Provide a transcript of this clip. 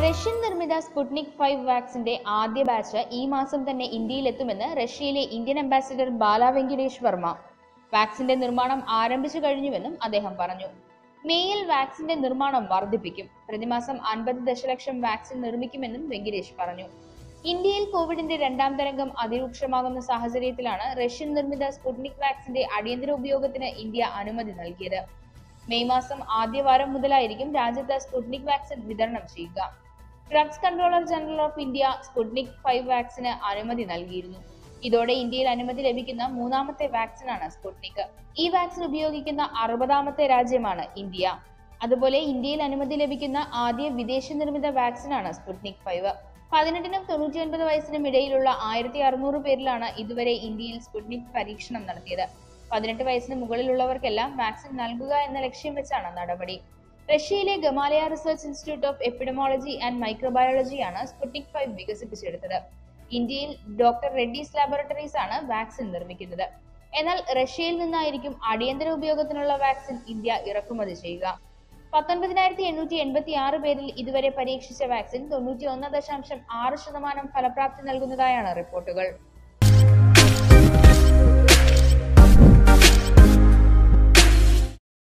Russian നിർമ്മിത Sputnik five വാക്സിന്റെ ആദ്യ ബാച്ച് ഈ മാസം തന്നെ ഇന്ത്യയിലെത്തുമെന്ന് റഷ്യയിലെ ഇന്ത്യൻ അംബാസിഡർ ബാല വെങ്കിടേഷ് വർമ്മ വാക്സിന്റെ നിർമ്മാണം ആരംഭിച്ചു കഴിഞ്ഞുവെന്നും അദ്ദേഹം പറഞ്ഞു മേയിൽ വാക്സിന്റെ നിർമ്മാണം വർദ്ധിപ്പിക്കും പ്രതിമാസം അൻപത് ദശലക്ഷം വാക്സിൻ നിർമ്മിക്കുമെന്നും വെങ്കിടേഷ് പറഞ്ഞു ഇന്ത്യയിൽ കോവിഡിന്റെ രണ്ടാം തരംഗം അതിരൂക്ഷമാകുന്ന സാഹചര്യത്തിലാണ് റഷ്യൻ നിർമ്മിത സ്പുട്നിക് വാക്സിന്റെ അടിയന്തര ഉപയോഗത്തിന് ഇന്ത്യ അനുമതി നൽകിയത് മെയ് മാസം ആദ്യവാരം മുതലായിരിക്കും രാജ്യത്ത് സ്പുട്നിക് വാക്സിൻ വിതരണം ചെയ്യുക drugs controller general of India Sputnik five വാക്സിന് അനുമതി നൽകിയിരുന്നു ഇതോടെ ഇന്ത്യയിൽ അനുമതി ലഭിക്കുന്ന മൂന്നാമത്തെ വാക്സിനാണ് സ്പുട്നിക് ഈ വാക്സിൻ ഉപയോഗിക്കുന്ന അറുപതാമത്തെ രാജ്യമാണ് ഇന്ത്യ അതുപോലെ ഇന്ത്യയിൽ അനുമതി ലഭിക്കുന്ന ആദ്യ വിദേശ നിർമ്മിത വാക്സിനാണ് സ്പുട്നിക് ഫൈവ് പതിനെട്ടിനും തൊണ്ണൂറ്റി ഒൻപത് വയസ്സിനും ഇടയിലുള്ള ആയിരത്തി അറുന്നൂറ് പേരിലാണ് ഇതുവരെ ഇന്ത്യയിൽ സ്പുട്നിക് പരീക്ഷണം നടത്തിയത് പതിനെട്ട് വയസ്സിന് മുകളിലുള്ളവർക്കെല്ലാം വാക്സിൻ നൽകുക എന്ന ലക്ഷ്യം വെച്ചാണ് നടപടി റഷ്യയിലെ Gamaleya research institute of epidemiology and മൈക്രോബയോളജിയാണ് സ്പുട്നിക് ഫൈവ് വികസിപ്പിച്ചെടുത്തത് ഇന്ത്യയിൽ ഡോക്ടർ റെഡ്ഡീസ് ലാബോറട്ടറീസ് ആണ് വാക്സിൻ നിർമ്മിക്കുന്നത് എന്നാൽ റഷ്യയിൽ നിന്നായിരിക്കും അടിയന്തര ഉപയോഗത്തിനുള്ള വാക്സിൻ ഇന്ത്യ ഇറക്കുമതി ചെയ്യുക പത്തൊൻപതിനായിരത്തി എണ്ണൂറ്റി എൺപത്തി ആറ് പേരിൽ ഇതുവരെ പരീക്ഷിച്ച വാക്സിൻ തൊണ്ണൂറ്റി ഒന്ന് ദശാംശം ആറ് ശതമാനം ഫലപ്രാപ്തി നൽകുന്നതായാണ് റിപ്പോർട്ടുകൾ